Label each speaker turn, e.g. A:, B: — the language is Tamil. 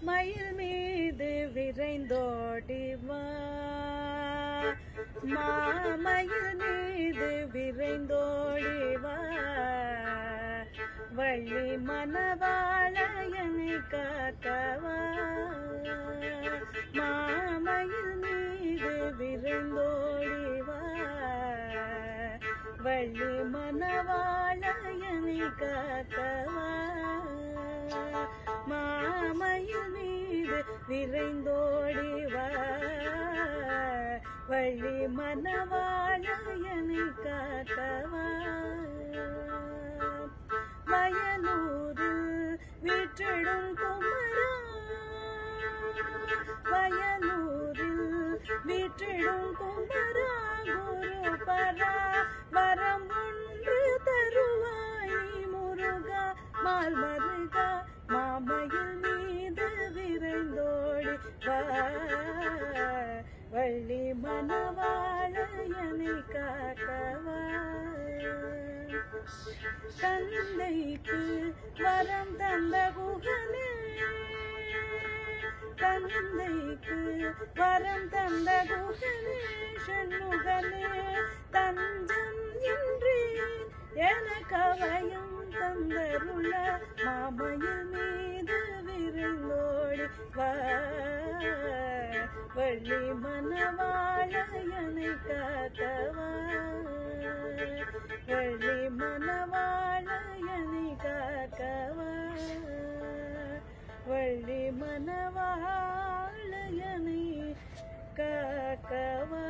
A: மயில் மீது விரைந்தோடி வா மாமயில் மீது விரைந்தோடி வா வள்ளி மணவாளையனை காக்கவா மாமயில் மீது விரைந்தோடி வா வள்ளி மணவாளையனை காக்கவா மாமயில் மீது விரைந்தோடி வா வள்ளி மணவாளையனை காக்கவா வயலூரில் வீற்றிடும் குமரா வயலூரில் வீற்றிடும் குமரா குரு பரா வரம் ஒன்று தருவாய் நீ முருகா மால் மருகா மாமையில் மீது விரைந்தோடி வா வள்ளி மணவாளையனை காக்கவா தந்தைக்கு வரம் தந்த குகனே தந்தைக்கு வரம் தந்த குகனே சண்முகனே தஞ்சம் இன்றி எனக்கவயம் தந்தருள மாமையில் மீது விருந்தோடி வா வள்ளி மணவாளையனை காத்தவா வள்ளி மணவாளையனை காக்கவா வள்ளி மணவாளையனை காக்கவா